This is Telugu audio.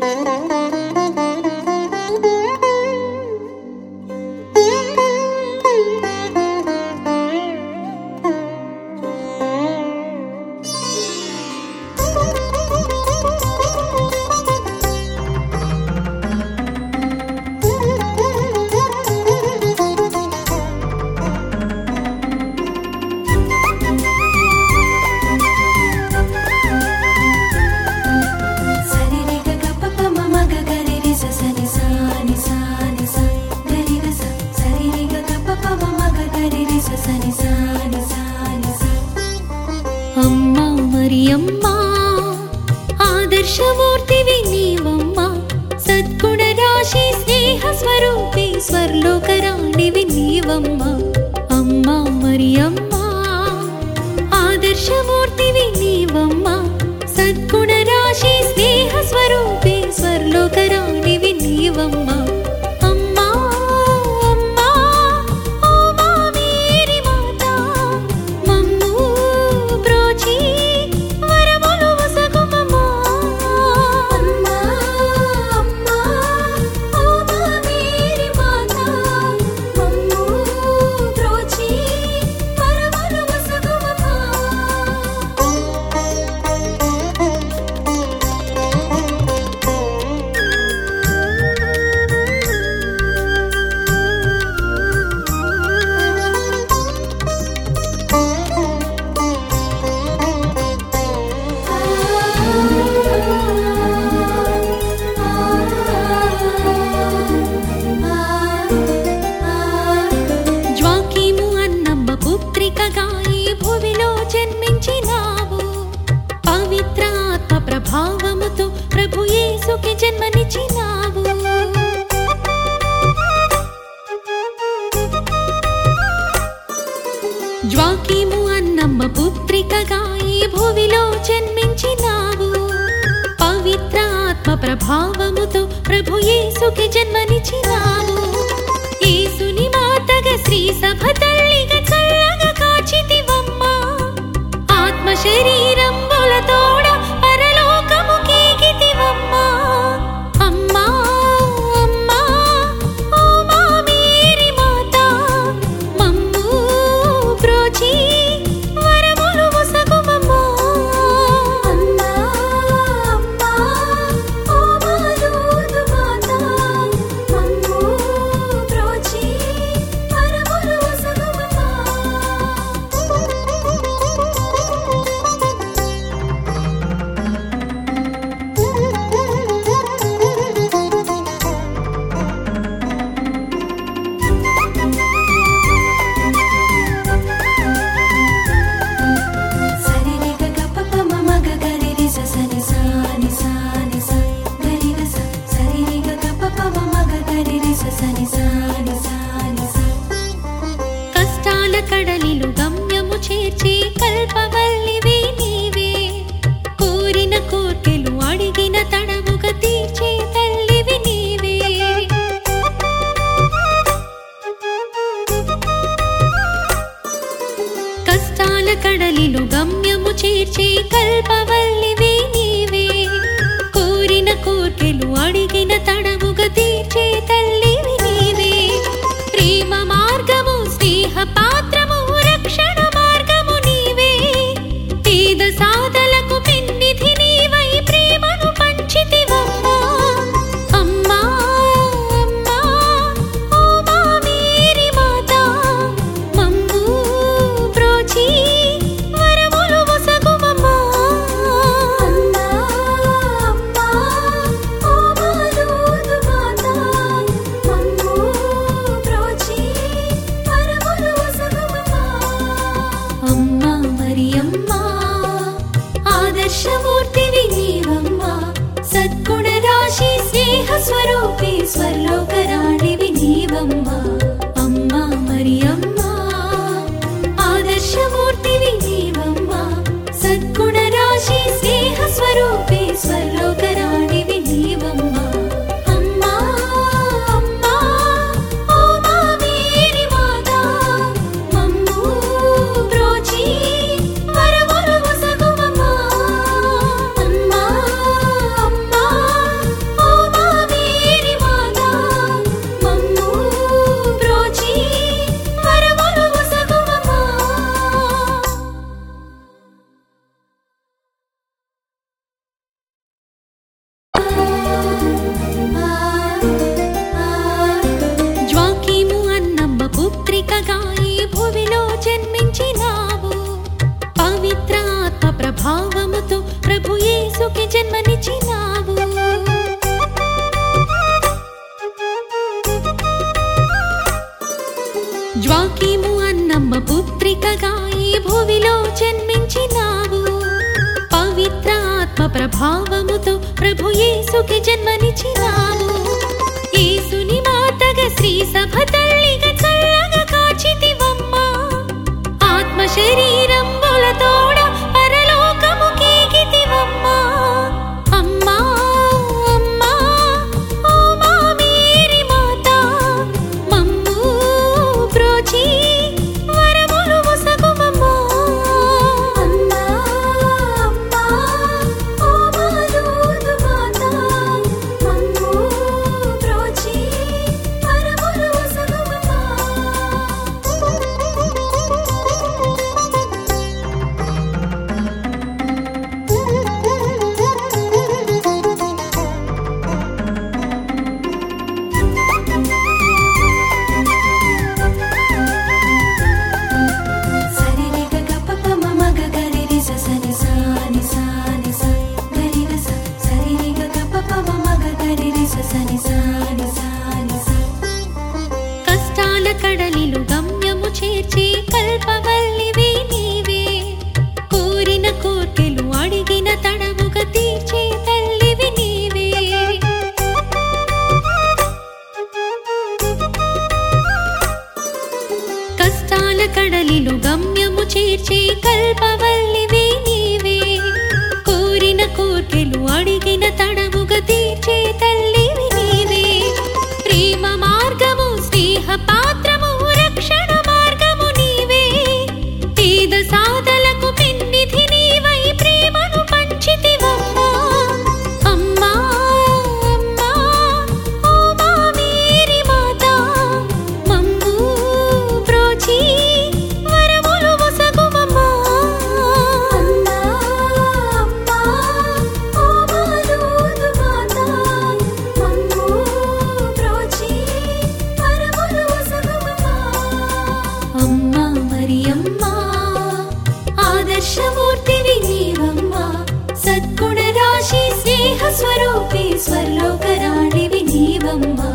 సరి రి గ గ ప ప మ మ గ గ రి రి స స ని సా ని సా ని సా గ రి గ స సరి రి గ గ ప ప మ మ గ గ రి రి స స ని సా ని సా ని సా అమ్మా మరి అమ్మా ఆదర్శమూర్తివి నీవమ్మా సద్గుణ రాశి స్నేహ స్వరూపి స్వర్లోకరాణివి నీవమ్మా అమ్మా మరి అమ్మా ఆదర్శమూర్తివి నీవమ్మా సద్గుణ రాశి స్నేహ స్వరూపి స్వర్లోకరాణివి నీవమ్మా అమ్మా అమ్మా ఓ మా మేరీ మాతా మమ్ము బ్రోచి వరములు వసగుమమ్మా అమ్మా అమ్మా ఓ మా మేరీ మాతా మమ్ము బ్రోచి వరములు వసగుమమ్మా జ్వాకీము అన్నమ్మ పుత్రికగా ఈ భువిలో జన్మించినావు పవిత్ర ఆత్మ ప్రభావముతో ప్రభు యేసుకి జన్మనిచ్చినావు జ్వాకీము అన్నమ్మ పుత్రికగా ఈ భువిలో జన్మించినావు పవిత్ర ఆత్మ ప్రభావముతో ప్రభు యేసుకి జన్మనిచ్చినావు యేసుని మాతగా శ్రీ సభ తల్లిగా చల్లగా కాచితివమ్మా ఆత్మ శరీరం తోడ పరలోకము కీగితివమ్మా అమ్మా అమ్మా ఓ మా మేరీ మాతా మమ్ము బ్రోచి వరములు వసగుమమ్మా అమ్మా అమ్మా ఓ మా దూదు మాతా మమ్ము బ్రోచి వరములు వసగుమమ్మా సరి రి గ గ ప ప మ మ గ గ రి రి స స ని సా ని సా ని సా గ రి గ స సరి రి గ గ ప ప మ మ గ గ రి రి స స ని సా ని సా ని సా కష్టాల కడలిలు గమ్యము చేర్చి కల్పవల్లివి నీవే కోరిన కోర్కెలు అడిగిన తడవుగా తీర్చే తల్లివి నీవే కష్టాల కడలిలు గమ్యము చేర్చే కల్పవల్లివి నీవే కోరిన కోర్కెలు అడిగిన తడవుగా తీర్చే తల్లివి నీవే ప్రేమ మార్గము స్నేహ పాత్రము రక్షణ మార్గము నీవే పేద సాధలకు పెన్నిధి నీవై ప్రేమను పంచితివమ్మా అమ్మా అమ్మా ఓ మా మేరీ మాతా మమ్ము బ్రోచి వరములు వసగుమమ్మా అమ్మా అమ్మా ఓ మా దూదు మాతా మమ్ము బ్రోచి వరములు వసగుమమ్మా అమ్మా మరి అమ్మా ఆదర్శమూర్తివి నీవమ్మా సద్గుణ రాశి స్నేహ స్వరూపి స్వర్లోకరాణివి నీవమ్మా అమ్మా మరి అమ్మా ఆదర్శమూర్తివి నీవమ్మా సద్గుణ రాశి స్నేహ స్వరూపి స్వర్లోకరాణివి నీవమ్మా అమ్మా అమ్మా ఓ మా మేరీ మాతా మమ్ము బ్రోచి వరములు వసగుమమ్మా అమ్మా అమ్మా ఓ ఆత్మ ప్రభావముతో ప్రభు యేసుకి జన్మనిచ్చినావు యేసుని మాతగా శ్రీ సభ తల్లిగా చల్లగా కాచితివమ్మా ఆత్మ శరీరం తోడ పరలోకము కీగితివమ్మా అమ్మా అమ్మా ఓ మా మేరీ మాత మమ్ము ప్రోచి వరములు ముసగుమమ్మా అమ్మా అమ్మా ఓ మాలోను మాత మమ్ము ప్రోచి వరములు వసగుమమ్మా సరి రి గ గ ప ప మ మ గ గ రి రి స స ని సా ని సా ని సా గ రి గ స సరి రి గ గ ప ప మ మ గ గ రి రి స స ని సా ని సా ని సా కష్టాల కడలిలు గమ్యము చేర్చే కల్పవల్లివి నీవే కోరిన కోర్కెలు అడిగిన తడవుగా తీర్చే తల్లివి నీవే కష్టాల కడలిలు గమ్యము చేర్చే కల్పవల్లివి నీవే కోరిన కోర్కెలు అడిగిన తడవుగా తీర్చే తల్లివి నీవే ప్రేమ మార్గము స్నేహ పాత్రము రక్షణ మార్గము నీవే పేద సాధలకు పెన్నిధి నీవై ప్రేమను పంచితివమ్మా అమ్మా అమ్మా ఓ మా మేరీ మాత మమ్ము ప్రోచి వరములు ముసగుమమ్మా అమ్మా అమ్మా ఓ మాలోను మాత మమ్ము ప్రోచి వరములు వసగుమమ్మా అమ్మా మరి అమ్మా ఆదర్శమూర్తివి నీవమ్మా సద్గుణ రాశి స్నేహ స్వరూపి స్వర్లోకరాణివి నీవమ్మా